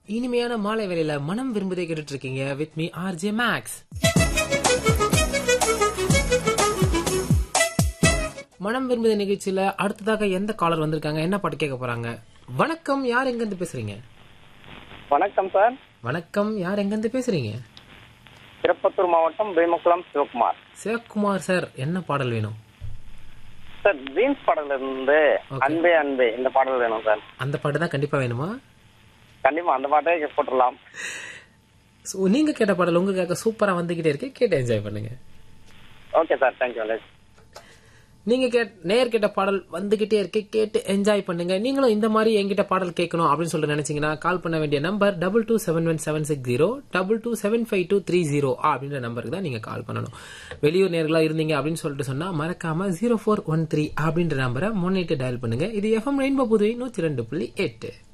இனிமையான மாலை வேலையில மனம் விரும்புதை கேட்டுட்டு இருக்கீங்க with me R J Max மனம் விரும்புத நிகழ்ச்சியில அடுத்ததாக எந்த காலர் வந்திருக்காங்க என்ன பாட்டு கேட்க போறாங்க வணக்கம் யார் எங்க இருந்து பேசுறீங்க வணக்கம் சார் வணக்கம் யார் எங்க இருந்து பேசுறீங்க திருப்பத்தூர் மாவட்டம் பீமக்குளம் சிவகுமார் சிவகுமார் சார் என்ன பாடல் வேணும் சார் ஜீன்ஸ் பாடல்ல இருந்து அன்பே அன்பே இந்த பாடல் வேணும் சார் அந்த பாட்டு தான் கண்டிப்பா வேணுமா கண்டிப்பா அந்த பாட்டே போட்டுடலாம் So, நீங்க கேட்ட பாடல் உங்களுக்காக சூப்பரா வந்துகிட்டே இருக்கு கேட்டு என்ஜாய் பண்ணுங்க ஓகே சார் தேங்க்யூ நீங்க கேட் நேர் கேட்ட பாடல் வந்துகிட்டே இருக்கு கேட்டு என்ஜாய் பண்ணுங்க நீங்களும் இந்த மாதிரி என்கிட்ட பாடல் கேட்கணும் அப்படின்னு சொல்லிட்டு நினைச்சீங்கன்னா கால் பண்ண வேண்டிய number double two seven one seven six zero double two seven five two three zero அப்படின்ற நம்பருக்கு தான் நீங்க கால் பண்ணணும் வெளியூர் நேர்களா இருந்தீங்க அப்படின்னு சொல்லிட்டு சொன்னா மறக்காம ஜீரோ ஃபோர் ஒன் த்ரீ அப்படின்ற நம்பரை முன்னிட்டு டயல் பண்ணுங்க இது எஃப்எம் ரெயின்போ புதுவை நூத்தி ரெண்டு புள்ளி எட்டு